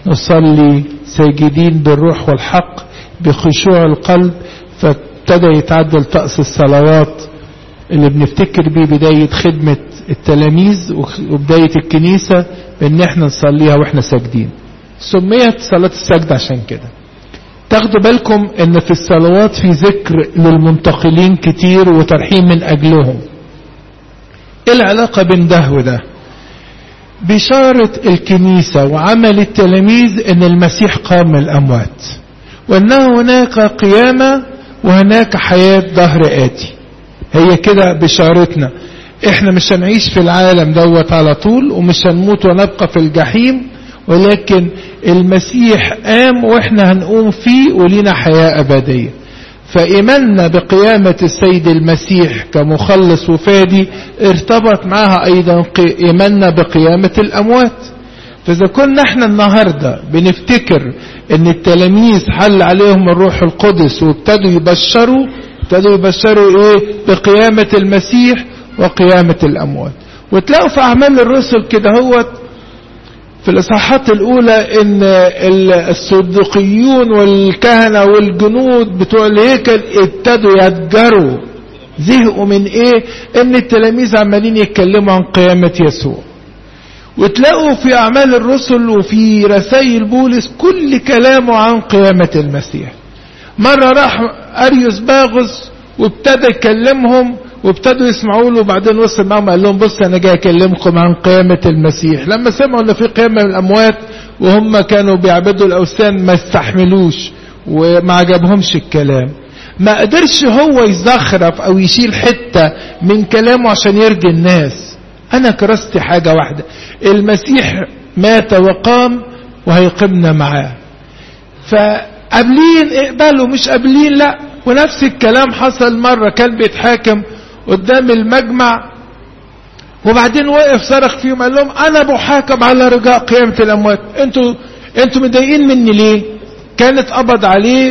نصلي ساجدين بالروح والحق بخشوع القلب فابتدى يتعدل طقس الصلوات اللي بنفتكر بيه بداية خدمة التلاميذ وبداية الكنيسة بان احنا نصليها واحنا ساجدين سميت صلاة السجد عشان كده تاخدوا بالكم ان في الصلوات في ذكر للمنتقلين كتير وترحيم من اجلهم ايه العلاقة بين ده وده بشارة الكنيسة وعمل التلاميذ ان المسيح قام من الاموات وانه هناك قيامة وهناك حياة ظهر آتي هي كده بشارتنا احنا مش هنعيش في العالم دوت على طول ومش هنموت ونبقى في الجحيم ولكن المسيح قام واحنا هنقوم فيه ولينا حياة أبدية فإيماننا بقيامة السيد المسيح كمخلص وفادي ارتبط معها أيضا إيماننا بقيامة الأموات فإذا كنا احنا النهاردة بنفتكر ان التلاميذ حل عليهم الروح القدس وابتدوا يبشروا ابتدوا يبشروا ايه بقيامة المسيح وقيامة الأموات وتلاقوا في أعمال الرسل كده هو في الإصحاحات الأولى إن الصدقيون والكهنة والجنود بتوع الهيكل ابتدوا يتجروا زهقوا من إيه؟ إن التلاميذ عمالين يتكلموا عن قيامة يسوع وتلاقوا في أعمال الرسل وفي رسائل بولس كل كلامه عن قيامة المسيح مرة راح أريوس باغس وابتدى يكلمهم وابتدوا يسمعوا له وبعدين وصل معهم قال لهم بص انا جاي اكلمكم عن قيامة المسيح لما سمعوا ان في قيامة من الاموات وهم كانوا بيعبدوا الاوثان ما استحملوش وما عجبهمش الكلام ما قدرش هو يزخرف او يشيل حتة من كلامه عشان يرضي الناس انا كرست حاجة واحدة المسيح مات وقام وهيقمنا معاه فقابلين اقبلوا مش قابلين لا ونفس الكلام حصل مرة كان بيتحاكم قدام المجمع وبعدين وقف صرخ فيهم قال لهم انا بحاكم على رجاء قيامة الاموات انتوا انتوا مضايقين مني ليه كانت قبض عليه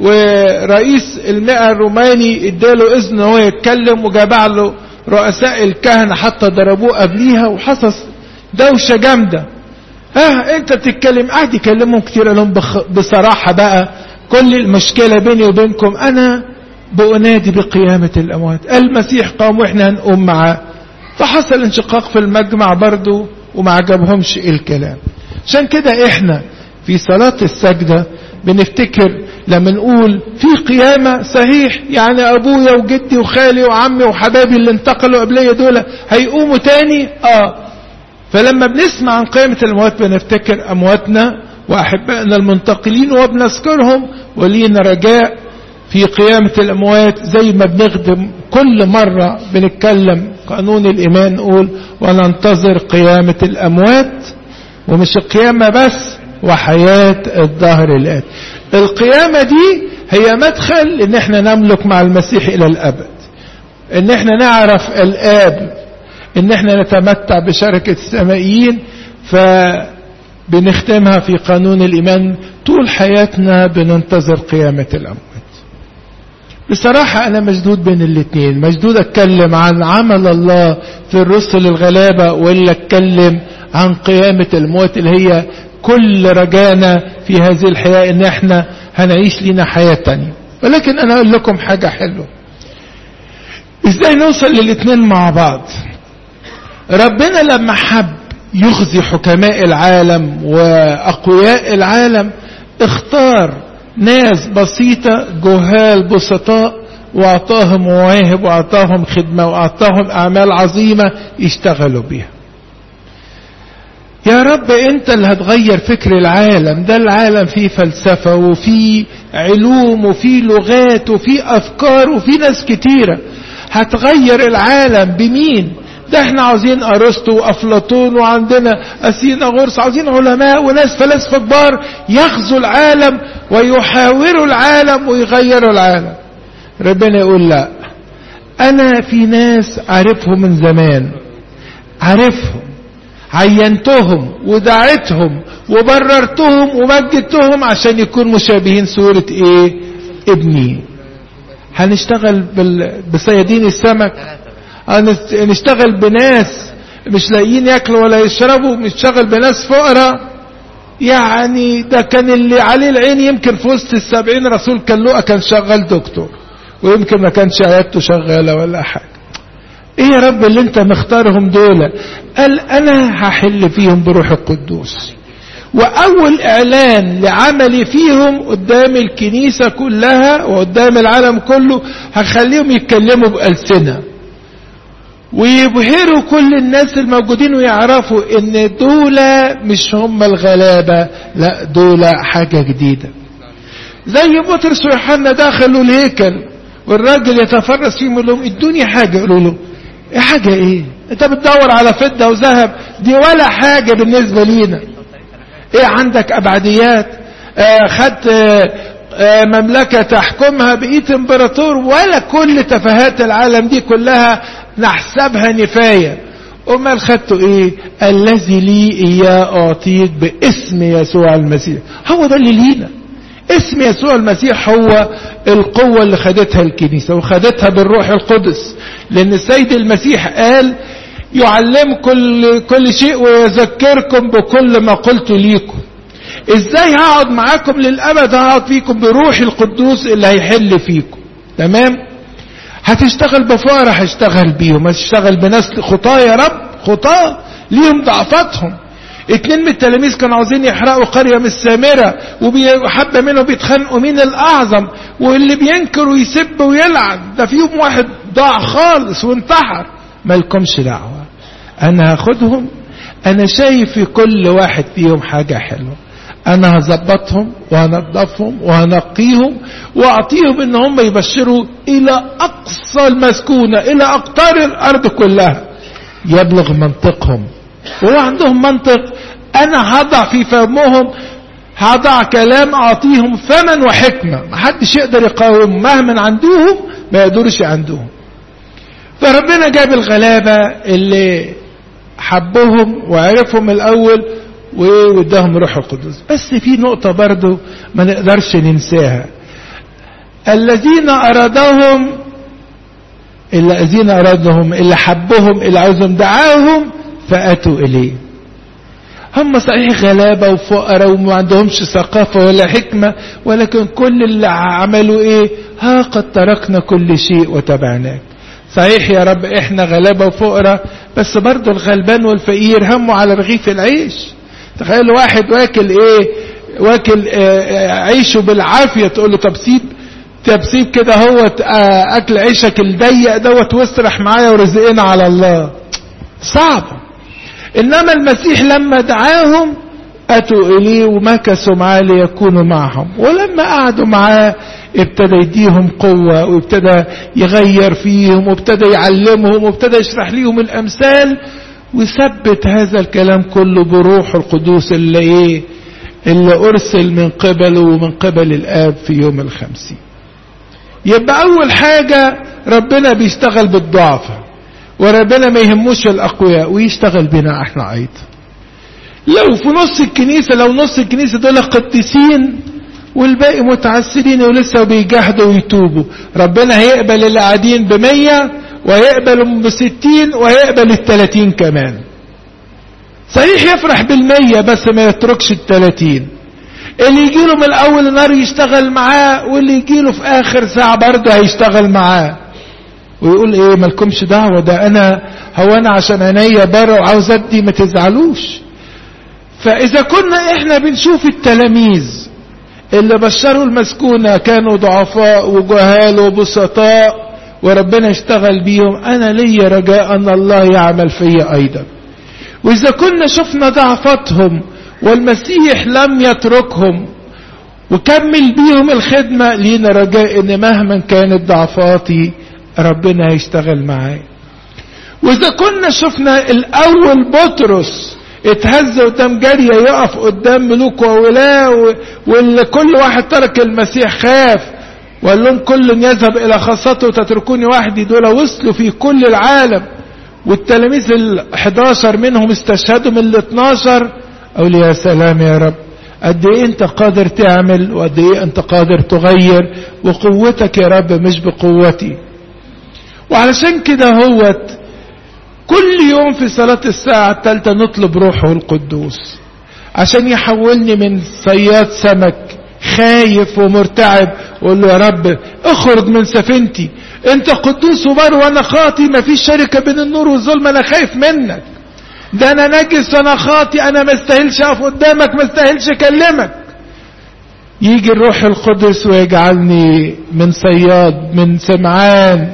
ورئيس المئة الروماني اداله اذن هو يتكلم وجابع له رؤساء الكهنة حتى ضربوه قبليها وحصل دوشة جامدة اه انت بتتكلم قاعد يكلمهم كتير قال لهم بصراحة بقى كل المشكلة بيني وبينكم انا بأنادي بقيامة الأموات المسيح قام وإحنا هنقوم معاه فحصل انشقاق في المجمع برضو وما عجبهمش الكلام عشان كده إحنا في صلاة السجدة بنفتكر لما نقول في قيامة صحيح يعني أبويا وجدي وخالي وعمي وحبايبي اللي انتقلوا قبلية دول هيقوموا تاني آه فلما بنسمع عن قيامة الأموات بنفتكر أمواتنا وأحبائنا المنتقلين وبنذكرهم ولينا رجاء في قيامة الأموات زي ما بنخدم كل مرة بنتكلم قانون الإيمان نقول وننتظر قيامة الأموات ومش القيامة بس وحياة الظهر الآتي القيامة دي هي مدخل ان احنا نملك مع المسيح الى الابد ان احنا نعرف الاب ان احنا نتمتع بشركة السمائيين فبنختمها في قانون الايمان طول حياتنا بننتظر قيامة الاموات بصراحة أنا مشدود بين الاثنين مشدود أتكلم عن عمل الله في الرسل الغلابة ولا أتكلم عن قيامة الموت اللي هي كل رجانا في هذه الحياة إن إحنا هنعيش لنا حياة تانية ولكن أنا أقول لكم حاجة حلوة إزاي نوصل للاثنين مع بعض ربنا لما حب يخزي حكماء العالم وأقوياء العالم اختار ناس بسيطة جهال بسطاء واعطاهم مواهب واعطاهم خدمة واعطاهم اعمال عظيمة يشتغلوا بيها يا رب انت اللي هتغير فكر العالم ده العالم فيه فلسفة وفيه علوم وفيه لغات وفيه افكار وفيه ناس كتيرة هتغير العالم بمين ده احنا عاوزين ارسطو وافلاطون وعندنا اسينا غرس عاوزين علماء وناس فلاسفه كبار يغزوا العالم ويحاوروا العالم ويغيروا العالم ربنا يقول لا انا في ناس عارفهم من زمان عارفهم عينتهم ودعيتهم وبررتهم ومجدتهم عشان يكون مشابهين صورة ايه ابني هنشتغل بصيادين السمك نشتغل بناس مش لاقيين ياكلوا ولا يشربوا نشتغل بناس فقراء يعني ده كان اللي عليه العين يمكن في وسط السبعين رسول كان لقى كان شغال دكتور ويمكن ما كانش عيادته شغالة ولا حاجة ايه يا رب اللي انت مختارهم دول قال انا هحل فيهم بروح القدوس واول اعلان لعملي فيهم قدام الكنيسة كلها وقدام العالم كله هخليهم يتكلموا بألسنة ويبهروا كل الناس الموجودين ويعرفوا ان دول مش هم الغلابة لا دول حاجة جديدة زي بطرس ويوحنا دخلوا الهيكل والراجل يتفرس فيهم يقول لهم ادوني حاجة يقولوا له ايه حاجة ايه انت بتدور على فضة وذهب دي ولا حاجة بالنسبة لينا ايه عندك ابعديات آه خدت آه آه مملكة تحكمها بقيت امبراطور ولا كل تفاهات العالم دي كلها نحسبها نفاية امال خدته ايه الذي لي اياه اعطيك باسم يسوع المسيح هو ده اللي لينا اسم يسوع المسيح هو القوة اللي خدتها الكنيسة وخدتها بالروح القدس لان السيد المسيح قال يعلم كل, كل شيء ويذكركم بكل ما قلت ليكم ازاي هقعد معاكم للابد هقعد فيكم بروح القدوس اللي هيحل فيكم تمام هتشتغل بفقراء هشتغل بيهم هتشتغل بناس خطاة يا رب خطاة ليهم ضعفاتهم اتنين من التلاميذ كانوا عاوزين يحرقوا قرية من السامرة وحبة منهم بيتخانقوا مين الأعظم واللي بينكر ويسب ويلعن ده فيهم واحد ضاع خالص وانتحر مالكمش دعوة أنا هاخدهم أنا شايف في كل واحد فيهم حاجة حلوة أنا هظبطهم وهنضفهم وهنقيهم وأعطيهم إن هم يبشروا إلى أقصى المسكونة إلى أقطار الأرض كلها يبلغ منطقهم وهو عندهم منطق أنا هضع في فمهم هضع كلام أعطيهم فما وحكمة محدش يقدر يقاوم مهما عندهم ما يقدرش عندهم فربنا جاب الغلابة اللي حبهم وعرفهم الأول واداهم روح القدس بس في نقطة برضو ما نقدرش ننساها الذين أرادهم الذين أرادهم اللي حبهم اللي عاوزهم دعاهم فأتوا إليه هم صحيح غلابة وفقراء وما عندهمش ثقافة ولا حكمة ولكن كل اللي عملوا ايه ها قد تركنا كل شيء وتبعناك صحيح يا رب احنا غلابة وفقراء بس برضو الغلبان والفقير همه على رغيف العيش تخيل واحد واكل ايه واكل اه عيشه بالعافية تقول له طب سيب طب سيب كده هو اه اكل عيشك الضيق دوت واسرح معايا ورزقنا على الله صعب انما المسيح لما دعاهم اتوا اليه ومكثوا معاه ليكونوا معهم ولما قعدوا معاه ابتدى يديهم قوة وابتدى يغير فيهم وابتدى يعلمهم وابتدى يشرح ليهم الامثال وثبت هذا الكلام كله بروح القدوس اللي ايه اللي ارسل من قبله ومن قبل الاب في يوم الخمسين يبقى اول حاجة ربنا بيشتغل بالضعفة وربنا ما يهموش الاقوياء ويشتغل بنا احنا ايضا لو في نص الكنيسة لو نص الكنيسة دول قديسين والباقي متعسرين ولسه بيجاهدوا ويتوبوا ربنا هيقبل اللي قاعدين بمية وهيقبل بستين وهيقبل التلاتين كمان صحيح يفرح بالمية بس ما يتركش التلاتين اللي يجيله من الاول نار يشتغل معاه واللي يجيله في اخر ساعة برضه هيشتغل معاه ويقول ايه مالكمش دعوة ده انا هو انا عشان عينيا بره وعاوز ادي ما تزعلوش فاذا كنا احنا بنشوف التلاميذ اللي بشروا المسكونة كانوا ضعفاء وجهال وبسطاء وربنا اشتغل بيهم انا لي رجاء ان الله يعمل فيا ايضا واذا كنا شفنا ضعفاتهم والمسيح لم يتركهم وكمل بيهم الخدمة لينا رجاء ان مهما كانت ضعفاتي ربنا هيشتغل معايا واذا كنا شفنا الاول بطرس اتهز قدام جارية يقف قدام ملوك وولاة واللي كل واحد ترك المسيح خاف وقال لهم كل يذهب الى خاصته وتتركوني وحدي دول وصلوا في كل العالم والتلاميذ ال 11 منهم استشهدوا من ال 12 اقول يا سلام يا رب قد ايه انت قادر تعمل وقد ايه انت قادر تغير وقوتك يا رب مش بقوتي وعلشان كده هوت كل يوم في صلاة الساعة الثالثة نطلب روحه القدوس عشان يحولني من صياد سمك خايف ومرتعب وقول له يا رب اخرج من سفينتي انت قدوس وبر وانا خاطي مفيش شركة بين النور والظلم انا خايف منك ده انا نجس وانا خاطي انا ما استاهلش اقف قدامك ما استاهلش اكلمك يجي الروح القدس ويجعلني من صياد من سمعان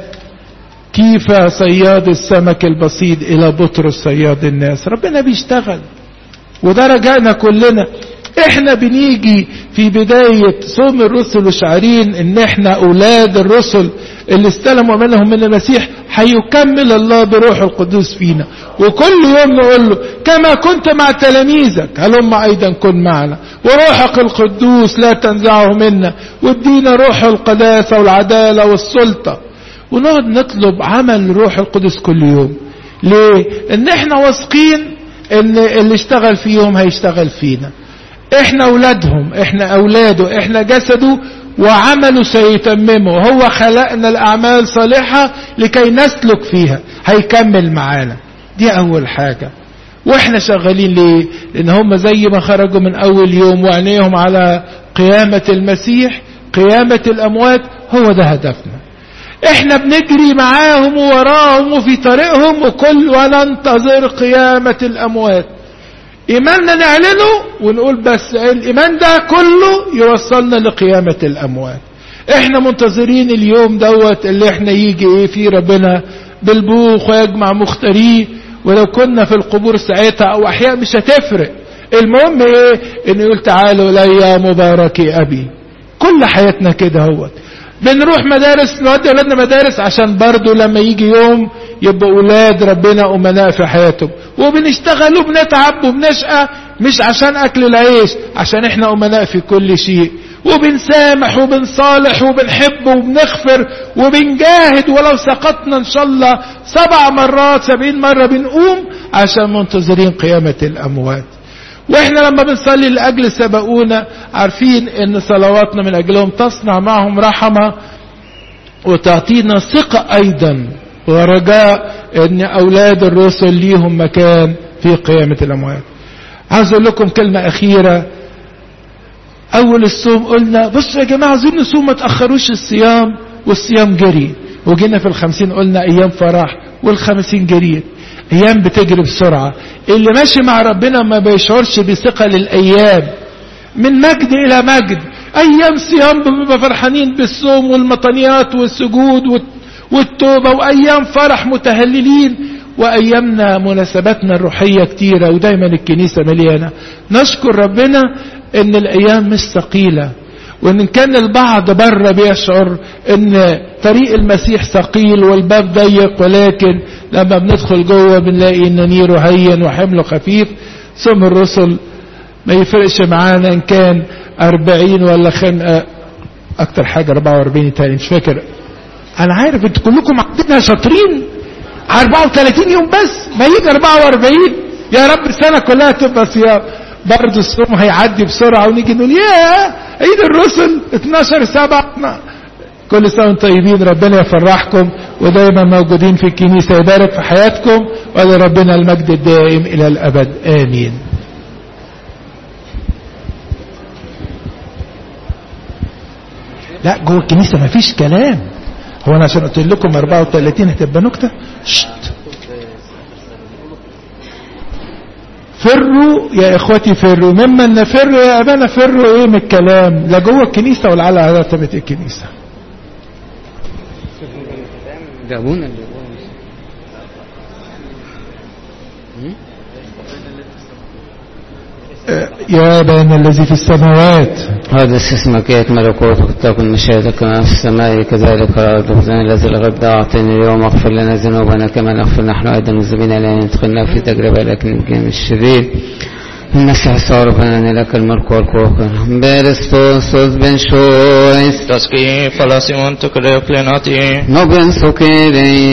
كيف صياد السمك البسيط الى بطرس صياد الناس ربنا بيشتغل وده رجعنا كلنا احنا بنيجي في بداية صوم الرسل وشعرين ان احنا اولاد الرسل اللي استلموا منهم من المسيح هيكمل الله بروح القدوس فينا وكل يوم نقول له كما كنت مع تلاميذك هلم ايضا كن معنا وروحك القدوس لا تنزعه منا وادينا روح القداسة والعدالة والسلطة ونقعد نطلب عمل روح القدس كل يوم ليه ان احنا واثقين ان اللي اشتغل فيهم هيشتغل فينا احنا اولادهم احنا اولاده احنا جسده وعمله سيتممه هو خلقنا الاعمال صالحة لكي نسلك فيها هيكمل معانا دي اول حاجة واحنا شغالين ليه لان هم زي ما خرجوا من اول يوم وعينيهم على قيامة المسيح قيامة الاموات هو ده هدفنا احنا بنجري معاهم ووراهم وفي طريقهم وكل وننتظر قيامة الاموات ايماننا نعلنه ونقول بس الايمان ده كله يوصلنا لقيامة الاموات احنا منتظرين اليوم دوت اللي احنا يجي ايه فيه ربنا بالبوخ ويجمع مختاريه ولو كنا في القبور ساعتها او احياء مش هتفرق المهم ايه انه يقول تعالوا لي مبارك ابي كل حياتنا كده هوت بنروح مدارس نودي اولادنا مدارس عشان برضو لما يجي يوم يبقوا اولاد ربنا امناء في حياتهم وبنشتغل وبنتعب وبنشقى مش عشان اكل العيش عشان احنا امناء في كل شيء وبنسامح وبنصالح وبنحب وبنغفر وبنجاهد ولو سقطنا ان شاء الله سبع مرات سبعين مرة بنقوم عشان منتظرين قيامة الاموات واحنا لما بنصلي لاجل سبقونا عارفين ان صلواتنا من اجلهم تصنع معهم رحمة وتعطينا ثقة ايضا ورجاء ان اولاد الرسل ليهم مكان في قيامة الاموات عايز اقول لكم كلمة اخيرة اول الصوم قلنا بصوا يا جماعة عايزين نصوم ما تأخروش الصيام والصيام جري وجينا في الخمسين قلنا ايام فرح والخمسين جريت ايام بتجري بسرعة اللي ماشي مع ربنا ما بيشعرش بثقل الايام من مجد الى مجد ايام صيام بنبقى فرحانين بالصوم والمطنيات والسجود والتوبة وايام فرح متهللين وايامنا مناسباتنا الروحية كتيرة ودايما الكنيسة مليانة نشكر ربنا ان الايام مش ثقيلة وان كان البعض بره بيشعر ان طريق المسيح ثقيل والباب ضيق ولكن لما بندخل جوه بنلاقي ان نيره هين وحمله خفيف ثم الرسل ما يفرقش معانا ان كان أربعين ولا خم اكتر حاجة 44 تاني مش فاكر انا عارف انتوا كلكم عندنا شاطرين 34 يوم بس ما يجي 44 يا رب السنة كلها تبقى صيام برضه الصوم هيعدي بسرعة ونيجي نقول يا عيد الرسل 12 سبعة كل سنة وانتم طيبين ربنا يفرحكم ودايما موجودين في الكنيسة يبارك في حياتكم ولربنا المجد الدائم إلى الأبد آمين لا جوه الكنيسة ما فيش كلام هو أنا عشان قلت لكم 34 هتبقى نكتة شت فروا يا اخوتي فروا مما نفر يا ابانا فروا ايه من الكلام لا جوه الكنيسه ولا على رتبه الكنيسه جابونا اللي يا ابانا الذي في السماوات هذا اسمك يأتي ملكوتك تكن مشيئتك كما في السماء كذلك على الأرض خبزنا الذي الغد أعطينا اليوم اغفر لنا ذنوبنا كما نغفر نحن أيضا المذنبين لا ندخلنا في تجربة لكن من الشرير المسيح صارفنا لك الملك والقوة Berestos ben shois Taski falasimon to kre plenati. no ben sokere